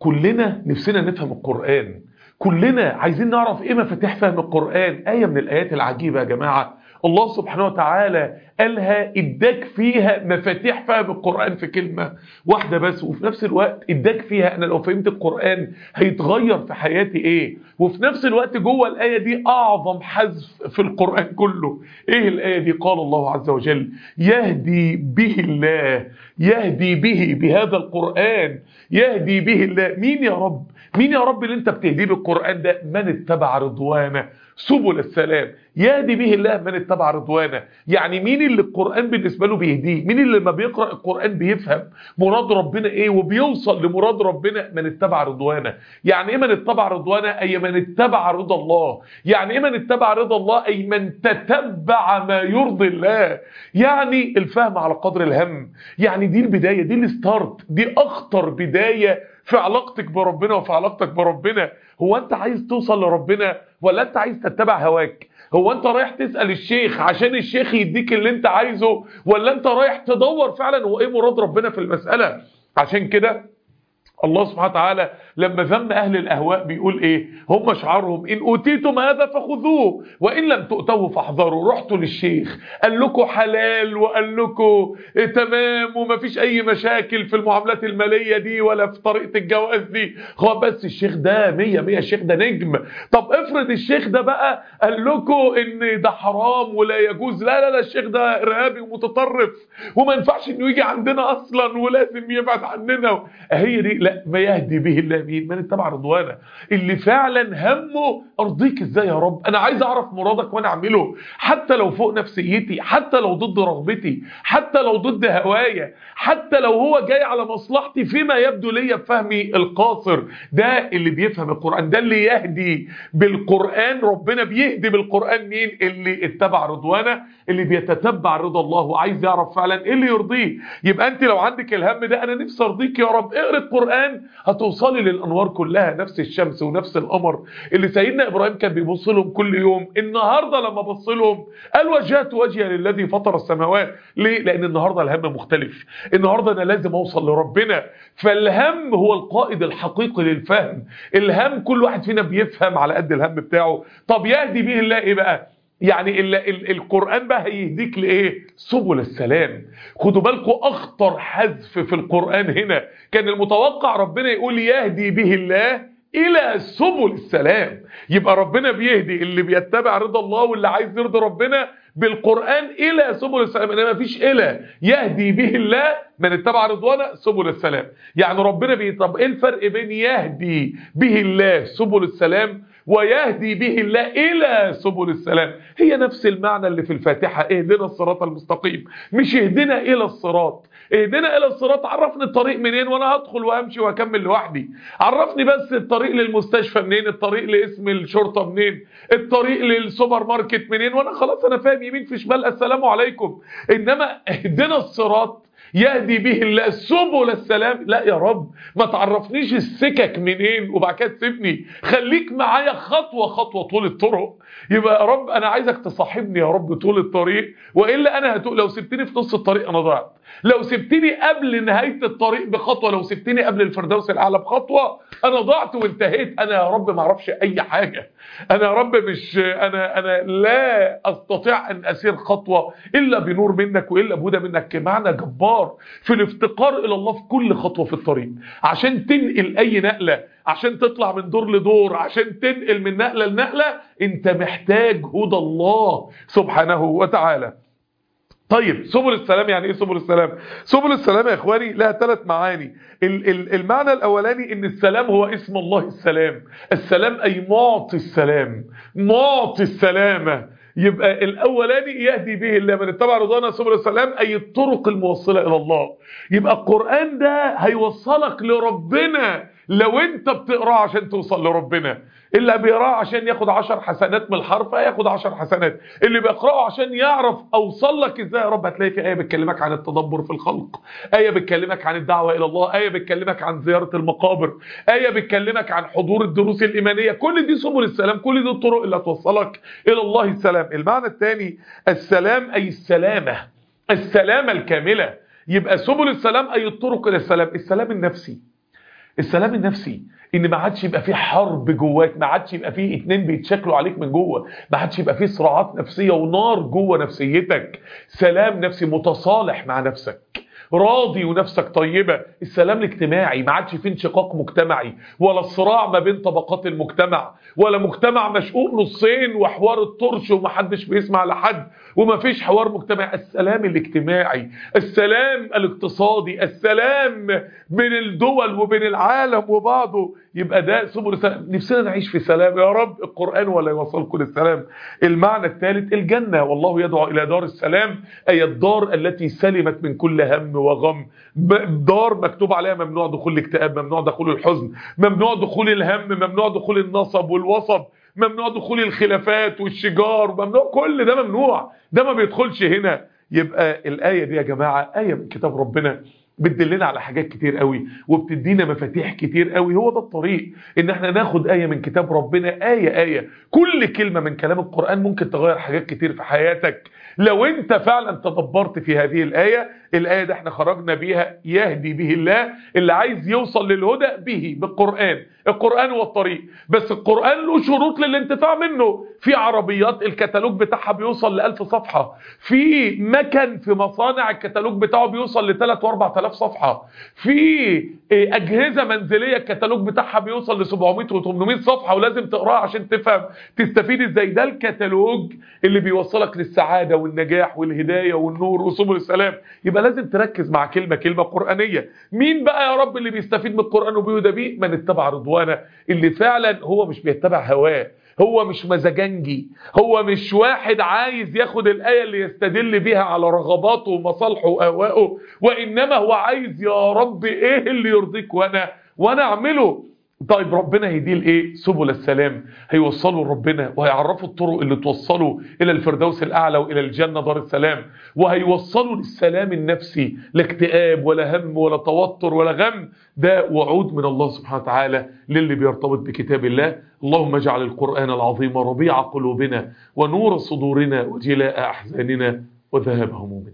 كلنا نفسنا نفهم القرآن كلنا عايزين نعرف ايه مفاتيح فهم القرآن آية من الآيات العجيبة يا جماعة الله سبحانه وتعالى قالها اداك فيها مفاتيح فهم القرآن في كلمة واحدة بس وفي نفس الوقت اداك فيها انا لو فهمت القرآن هيتغير في حياتي ايه وفي نفس الوقت جوه الآية دي اعظم حذف في القرآن كله ايه الآية دي قال الله عز وجل يهدي به الله يهدي به بهذا القرآن يهدي به الله مين يا رب مين يا رب اللي انت بتهديه بالقرآن ده من اتبع رضوانه سبل السلام يهدي به الله من اتبع رضوانه يعني مين اللي القرآن بالنسبة له بيهديه مين اللي لما بيقرأ القرآن بيفهم مراد ربنا ايه وبيوصل لمراد ربنا من اتبع رضوانه يعني ايه من اتبع رضوانه اي من اتبع رضا الله يعني ايه من اتبع رضا الله اي من تتبع ما يرضي الله يعني الفهم على قدر الهم يعني دي البداية دي الستارت دي اخطر بداية في علاقتك بربنا وفي علاقتك بربنا هو انت عايز توصل لربنا ولا انت عايز تتبع هواك هو انت رايح تسأل الشيخ عشان الشيخ يديك اللي انت عايزه ولا انت رايح تدور فعلا هو ايه مراد ربنا في المسألة عشان كده الله سبحانه وتعالى لما ذم أهل الأهواء بيقول إيه هم شعارهم إن أوتيتم هذا فخذوه وإن لم تؤتوه فاحذروا رحتوا للشيخ قال لكم حلال وقال لكم إيه تمام وما فيش أي مشاكل في المعاملات المالية دي ولا في طريقة الجواز دي هو بس الشيخ ده مية مية الشيخ ده نجم طب افرض الشيخ ده بقى قال لكم إن ده حرام ولا يجوز لا لا لا الشيخ ده إرهابي ومتطرف وما ينفعش إنه يجي عندنا أصلا ولازم يبعد عننا هي دي لا ما يهدي به الله مين من اتبع رضوانه اللي فعلا همه ارضيك ازاي يا رب انا عايز اعرف مرادك وانا اعمله حتى لو فوق نفسيتي حتى لو ضد رغبتي حتى لو ضد هوايا حتى لو هو جاي على مصلحتي فيما يبدو لي بفهمي القاصر ده اللي بيفهم القرآن ده اللي يهدي بالقرآن ربنا بيهدي بالقرآن مين اللي اتبع رضوانه اللي بيتتبع رضا الله وعايز يعرف فعلا ايه اللي يرضيه يبقى انت لو عندك الهم ده انا نفسي ارضيك يا رب اقرا القرآن هتوصلي للانوار كلها نفس الشمس ونفس القمر اللي سيدنا ابراهيم كان بيبص لهم كل يوم النهارده لما بص لهم قال وجهت وجهي للذي فطر السماوات ليه لان النهارده الهم مختلف النهارده انا لازم اوصل لربنا فالهم هو القائد الحقيقي للفهم الهم كل واحد فينا بيفهم على قد الهم بتاعه طب يهدي به الله ايه بقى يعني ال ال القرآن بقى هيهديك لإيه سبل السلام خدوا بالكم أخطر حذف في القرآن هنا كان المتوقع ربنا يقول يهدي به الله إلى سبل السلام يبقى ربنا بيهدي اللي بيتبع رضا الله واللي عايز يرضي ربنا بالقرآن إلى سبل السلام إنما مفيش إلى يهدي به الله من اتبع رضوانه سبل السلام يعني ربنا بي طب إيه الفرق بين يهدي به الله سبل السلام ويهدي به الله إلى سبل السلام هي نفس المعنى اللي في الفاتحة اهدنا الصراط المستقيم مش اهدنا إلى الصراط اهدنا إلى الصراط عرفني الطريق منين وأنا هدخل وهمشي وهكمل لوحدي عرفني بس الطريق للمستشفى منين الطريق لاسم الشرطة منين الطريق للسوبر ماركت منين وأنا خلاص أنا فاهم يمين في شمال السلام عليكم إنما اهدنا الصراط يهدي به الله سبل السلام لا يا رب ما تعرفنيش السكك منين وبعد كده تسيبني خليك معايا خطوة خطوة طول الطرق يبقى يا رب انا عايزك تصاحبني يا رب طول الطريق والا انا هتقول لو سبتني في نص الطريق انا ضعت لو سبتني قبل نهاية الطريق بخطوة لو سبتني قبل الفردوس الاعلى بخطوة انا ضعت وانتهيت انا يا رب ما اعرفش اي حاجة انا يا رب مش انا انا لا استطيع ان اسير خطوة الا بنور منك والا بهدى منك معنى جبار في الافتقار الى الله في كل خطوة في الطريق عشان تنقل اي نقلة عشان تطلع من دور لدور عشان تنقل من نقلة لنقلة انت محتاج هدى الله سبحانه وتعالى طيب سبل السلام يعني ايه سبل السلام سبل السلام يا اخواني لها ثلاث معاني المعنى الاولاني ان السلام هو اسم الله السلام السلام اي معطي السلام معطي السلامه يبقى الاولاني يهدي به الله من اتبع رضوانا سبل السلام اي الطرق الموصله الى الله يبقى القران ده هيوصلك لربنا لو انت بتقراه عشان توصل لربنا اللي بيقراه عشان ياخد عشر حسنات من الحرف هياخد عشر حسنات اللي بيقراه عشان يعرف اوصل لك ازاي يا رب هتلاقي في ايه بتكلمك عن التدبر في الخلق ايه بتكلمك عن الدعوه الى الله ايه بتكلمك عن زياره المقابر ايه بتكلمك عن حضور الدروس الايمانيه كل دي سبل السلام كل دي الطرق اللي هتوصلك الى الله السلام المعنى الثاني السلام اي السلامه السلامه الكامله يبقى سبل السلام اي الطرق الى السلام السلام النفسي السلام النفسي ان ما عادش يبقى فيه حرب جواك ما عادش يبقى فيه اتنين بيتشكلوا عليك من جوه ما عادش يبقى فيه صراعات نفسيه ونار جوه نفسيتك سلام نفسي متصالح مع نفسك راضي ونفسك طيبة السلام الاجتماعي ما عادش فيه انشقاق مجتمعي ولا الصراع ما بين طبقات المجتمع ولا مجتمع مشقوق نصين وحوار الطرش ومحدش بيسمع لحد ومفيش حوار مجتمعي السلام الاجتماعي السلام الاقتصادي السلام بين الدول وبين العالم وبعضه يبقى ده سبل السلام نفسنا نعيش في سلام يا رب القرآن ولا يوصلكم للسلام المعنى الثالث الجنة والله يدعو إلى دار السلام أي الدار التي سلمت من كل هم وغم دار مكتوب عليها ممنوع دخول الاكتئاب ممنوع دخول الحزن ممنوع دخول الهم ممنوع دخول النصب والوصب ممنوع دخول الخلافات والشجار ممنوع كل ده ممنوع ده ما بيدخلش هنا يبقى الآية دي يا جماعة آية من كتاب ربنا بتدلنا على حاجات كتير قوي وبتدينا مفاتيح كتير قوي هو ده الطريق ان احنا ناخد آية من كتاب ربنا آية آية كل كلمة من كلام القرآن ممكن تغير حاجات كتير في حياتك لو انت فعلا تدبرت في هذه الآية الآية دي احنا خرجنا بيها يهدي به الله اللي عايز يوصل للهدى به بالقرآن القرآن هو الطريق بس القرآن له شروط للانتفاع منه في عربيات الكتالوج بتاعها بيوصل لألف صفحة في مكن في مصانع الكتالوج بتاعه بيوصل لثلاث واربع تلاف صفحة في أجهزة منزلية الكتالوج بتاعها بيوصل ل 700 و 800 صفحة ولازم تقراها عشان تفهم تستفيد ازاي ده الكتالوج اللي بيوصلك للسعادة والنجاح والهداية والنور وسبل السلام يبقى لازم تركز مع كلمة كلمة قرآنية مين بقى يا رب اللي بيستفيد من القرآن وبيهدى بيه من اتبع رضوانه اللي فعلا هو مش بيتبع هواه هو مش مزاجنجي هو مش واحد عايز ياخد الآية اللي يستدل بيها على رغباته ومصالحه وأهوائه وإنما هو عايز يا رب إيه اللي يرضيك وأنا وأنا أعمله طيب ربنا هيديه لايه سبل السلام هيوصلوا لربنا وهيعرفوا الطرق اللي توصلوا الى الفردوس الاعلى والى الجنه دار السلام وهيوصلوا للسلام النفسي لا اكتئاب ولا هم ولا توتر ولا غم ده وعود من الله سبحانه وتعالى للي بيرتبط بكتاب الله اللهم اجعل القران العظيم ربيع قلوبنا ونور صدورنا وجلاء احزاننا وذهاب همومنا